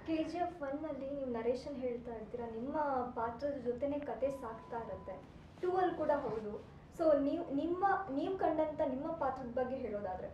K G F ಒನ್ನಲ್ಲಿ ನೀವು narration ಹೇಳ್ತಾ ಇರ್ತೀರಾ ನಿಮ್ಮ ಪಾತ್ರದ ಜೊತೆನೇ ಕತೆ ಸಾಕ್ತಾ ಇರುತ್ತೆ ಟೂ ಅಲ್ಲಿ ಕೂಡ ಹೌದು ಸೊ ನೀವು ನಿಮ್ಮ ನೀವು ಕಂಡಂತ ನಿಮ್ಮ ಪಾತ್ರದ ಬಗ್ಗೆ ಹೇಳೋದಾದ್ರೆ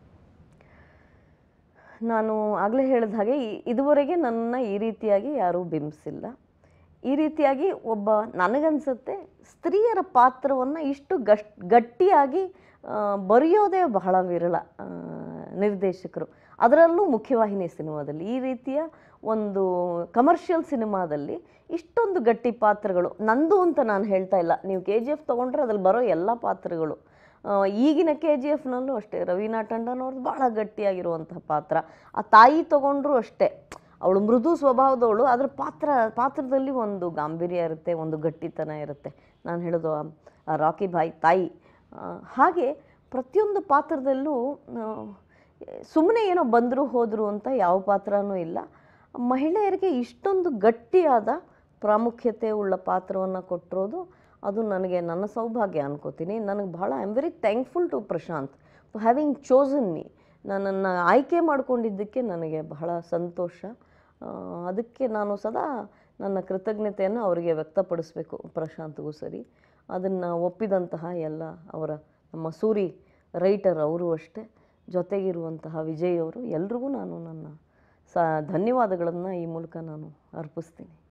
ನಾನು ಆಗಲೇ ಹೇಳಿದ ಹಾಗೆ ಈ- ಇದುವರೆಗೆ ನನ್ನ ಈ ರೀತಿಯಾಗಿ ಯಾರೂ ಬಿಂಬಿಸಿಲ್ಲ ಈ ರೀತಿಯಾಗಿ ಒಬ್ಬ ನನಗನ್ಸುತ್ತೆ ಸ್ತ್ರೀಯರ ಪಾತ್ರವನ್ನು ಇಷ್ಟು ಗಶ್ ಗಟ್ಟಿಯಾಗಿ ಆ, ಬರೆಯೋದೇ ಬಹಳ ವಿರಳ ಆ, ನಿರ್ದೇಶಕರು ಅದರಲ್ಲೂ ಮುಖ್ಯವಾಹಿನಿ ಸಿನಿಮಾದಲ್ಲಿ ಈ ರೀತಿಯ ಒಂದು ಕಮರ್ಷಿಯಲ್ ಸಿನಿಮಾದಲ್ಲಿ ಇಷ್ಟೊಂದು ಗಟ್ಟಿ ಪಾತ್ರಗಳು ನಂದು ಅಂತ ನಾನು ಹೇಳ್ತಾ ಇಲ್ಲ ನೀವು ಕೆ ಜಿ ಎಫ್ ತೊಗೊಂಡ್ರೆ ಅದ್ರಲ್ಲಿ ಬರೋ ಎಲ್ಲ ಪಾತ್ರಗಳು ಆ, ಈಗಿನ ಕೆ ಜಿ ಎಫ್ನಲ್ಲೂ ಅಷ್ಟೇ ರವೀನಾ ಟಂಡನ್ ಅವ್ರದ್ದು ಭಾಳ ಗಟ್ಟಿಯಾಗಿರುವಂತಹ ಪಾತ್ರ ಆ ತಾಯಿ ತಗೊಂಡ್ರು ಅಷ್ಟೇ ಅವಳು ಮೃದು ಸ್ವಭಾವದವಳು ಅದರ ಪಾತ್ರ ಪಾತ್ರದಲ್ಲಿ ಒಂದು ಗಾಂಭೀರ್ಯ ಇರುತ್ತೆ ಒಂದು ಗಟ್ಟಿತನ ಇರುತ್ತೆ ನಾನು ಹೇಳೋದು ಆ- ಆ ರಾಕಿ ಬಾಯಿ ತಾಯಿ ಆ, ಹಾಗೆ ಪ್ರತಿಯೊಂದು ಪಾತ್ರದಲ್ಲೂ ಸುಮ್ಮನೆ ಏನೋ ಬಂದರು ಹೋದರು ಅಂತ ಯಾವ ಪಾತ್ರನೂ ಇಲ್ಲ ಮಹಿಳೆಯರಿಗೆ ಇಷ್ಟೊಂದು ಗಟ್ಟಿಯಾದ ಪ್ರಾಮುಖ್ಯತೆ ಉಳ್ಳ ಪಾತ್ರವನ್ನು ಕೊಟ್ಟಿರೋದು ಅದು ನನಗೆ ನನ್ನ ಸೌಭಾಗ್ಯ ಅನ್ಕೋತೀನಿ ನನಗೆ ಭಾಳ I am very thankful to Prashant for having chosen me ನನ್ನನ್ನು ಆಯ್ಕೆ ಮಾಡಿಕೊಂಡಿದ್ದಕ್ಕೆ ನನಗೆ ಬಹಳ ಸಂತೋಷ ಆ, ಅದಕ್ಕೆ ನಾನು ಸದಾ ನನ್ನ ಕೃತಜ್ಞತೆಯನ್ನು ಅವರಿಗೆ ವ್ಯಕ್ತಪಡಿಸಬೇಕು ಪ್ರಶಾಂತ್ಗೂ ಸರಿ ಅದನ್ನು ಒಪ್ಪಿದಂತಹ ಎಲ್ಲ ಅವರ ನಮ್ಮ ಸೂರಿ ರೈಟರ್ ಅವರು ಅಷ್ಟೇ ಜೊತೆಗಿರುವಂತಹ ವಿಜಯ್ ಅವರು ಎಲ್ರಿಗೂ ನಾನು ನನ್ನ ಸ ಧನ್ಯವಾದಗಳನ್ನು ಈ ಮೂಲಕ ನಾನು ಅರ್ಪಿಸ್ತೀನಿ